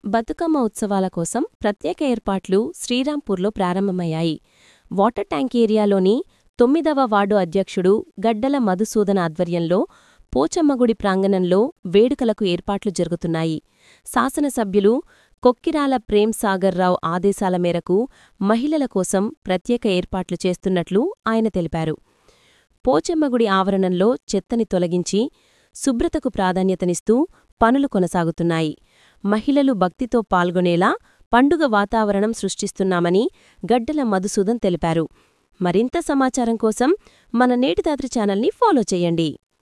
బతుకమ్మ ఉత్సవాల కోసం ప్రత్యేక ఏర్పాట్లు శ్రీరాంపూర్లో ప్రారంభమయ్యాయి వాటర్ ట్యాంక్ ఏరియాలోని తొమ్మిదవ వార్డు అధ్యక్షుడు గడ్డల మధుసూదన ఆధ్వర్యంలో పోచమ్మగుడి ప్రాంగణంలో వేడుకలకు ఏర్పాట్లు జరుగుతున్నాయి శాసనసభ్యులు కొక్కిరాల ప్రేమ్ సాగర్ రావు ఆదేశాల మేరకు మహిళల కోసం ప్రత్యేక ఏర్పాట్లు చేస్తున్నట్లు ఆయన తెలిపారు పోచమ్మగుడి ఆవరణంలో చెత్తని తొలగించి శుభ్రతకు ప్రాధాన్యతనిస్తూ పనులు కొనసాగుతున్నాయి మహిళలు భక్తితో పాల్గొనేలా పండుగ వాతావరణం సృష్టిస్తున్నామని గడ్డల మధుసూదన్ తెలిపారు మరింత సమాచారం కోసం మన నేటిదాత్రి ఛానల్ని ఫాలో చేయండి